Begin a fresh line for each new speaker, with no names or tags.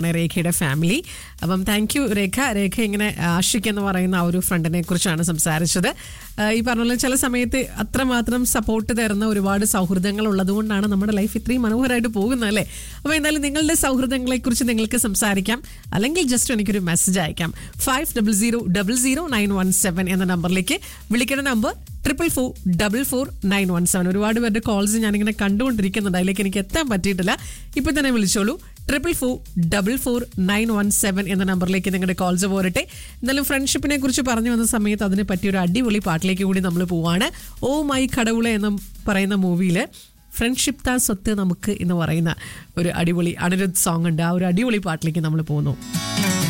രേഖയുടെ ഫാമിലി അപ്പം thank you രേഖ രേഖ ഇങ്ങനെ ആഷിക് എന്ന് പറയുന്ന ആ ഒരു ഫ്രണ്ടിനെ കുറിച്ചാണ് സംസാരിച്ചത് ആ, ഈ പറഞ്ഞ പോലെ ചില സമയത്ത് അത്രമാത്രം സപ്പോർട്ട് തരുന്ന ഒരുപാട് സൗഹൃദങ്ങൾ ഉള്ളതുകൊണ്ടാണ് നമ്മുടെ ലൈഫ് ഇത്രയും മനോഹരമായിട്ട് പോകുന്നത് അല്ലേ അപ്പോൾ എന്തായാലും നിങ്ങളുടെ സൗഹൃദങ്ങളെ കുറിച്ച് നിങ്ങൾക്ക് സംസാരിക്കാം അല്ലെങ്കിൽ ജസ്റ്റ് എനിക്കൊരു മെസ്സേജ് അയക്കാം five double zero double zero nine one seven എന്ന നമ്പറിലേക്ക് വിളിക്കേണ്ട number triple four double four nine one seven ഒരുപാട് പേരുടെ കോൾസ് ഞാനിങ്ങനെ കണ്ടുകൊണ്ടിരിക്കുന്നുണ്ട് അതിലേക്ക് എനിക്ക് എത്താൻ പറ്റിയിട്ടില്ല ഇപ്പൊ തന്നെ വിളിച്ചോളൂ triple four double four nine one seven എന്ന നമ്പറിലേക്ക് നിങ്ങളുടെ കോൾസ് പോരട്ടെ എന്നാലും ഫ്രണ്ട്ഷിപ്പിനെ കുറിച്ച് പറഞ്ഞു വന്ന സമയത്ത് അതിനെ പറ്റിയ ഒരു അടിപൊളി പാട്ടിലേക്ക് കൂടി നമ്മൾ പോവാണ് ഓ മൈ കടവുള എന്ന് പറയുന്ന മൂവിയിൽ ഫ്രണ്ട്ഷിപ്പ് താ സ്വത്ത് നമുക്ക് എന്ന് പറയുന്ന ഒരു അടിപൊളി അനിരുദ്ധ് സോങ് ഉണ്ട് ആ ഒരു അടിപൊളി പാട്ടിലേക്ക് നമ്മൾ പോകുന്നു